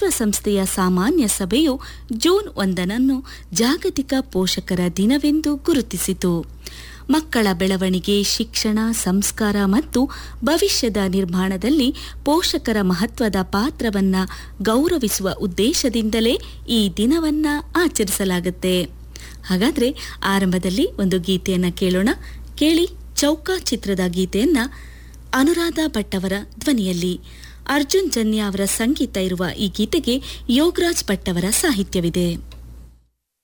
ವಿಶ್ವಸಂಸ್ಥೆಯ ಸಾಮಾನ್ಯ ಸಭೆಯು ಜೂನ್ ಒಂದನನ್ನು ಜಾಗತಿಕ ಪೋಷಕರ ದಿನವೆಂದು ಗುರುತಿಸಿತು ಮಕ್ಕಳ ಬೆಳವಣಿಗೆ ಶಿಕ್ಷಣ ಸಂಸ್ಕಾರ ಮತ್ತು ಭವಿಷ್ಯದ ನಿರ್ಮಾಣದಲ್ಲಿ ಪೋಷಕರ ಮಹತ್ವದ ಪಾತ್ರವನ್ನ ಗೌರವಿಸುವ ಉದ್ದೇಶದಿಂದಲೇ ಈ ದಿನವನ್ನ ಆಚರಿಸಲಾಗುತ್ತೆ ಹಾಗಾದ್ರೆ ಆರಂಭದಲ್ಲಿ ಒಂದು ಗೀತೆಯನ್ನ ಕೇಳೋಣ ಕೇಳಿ ಚೌಕ ಚಿತ್ರದ ಗೀತೆಯನ್ನ ಅನುರಾಧ ಭಟ್ ಅವರ ಧ್ವನಿಯಲ್ಲಿ ಅರ್ಜುನ್ ಜನ್ಯ ಅವರ ಸಂಗೀತ ಇರುವ ಈ ಗೀತೆಗೆ ಯೋಗರಾಜ್ ಭಟ್ ಅವರ ಸಾಹಿತ್ಯವಿದೆ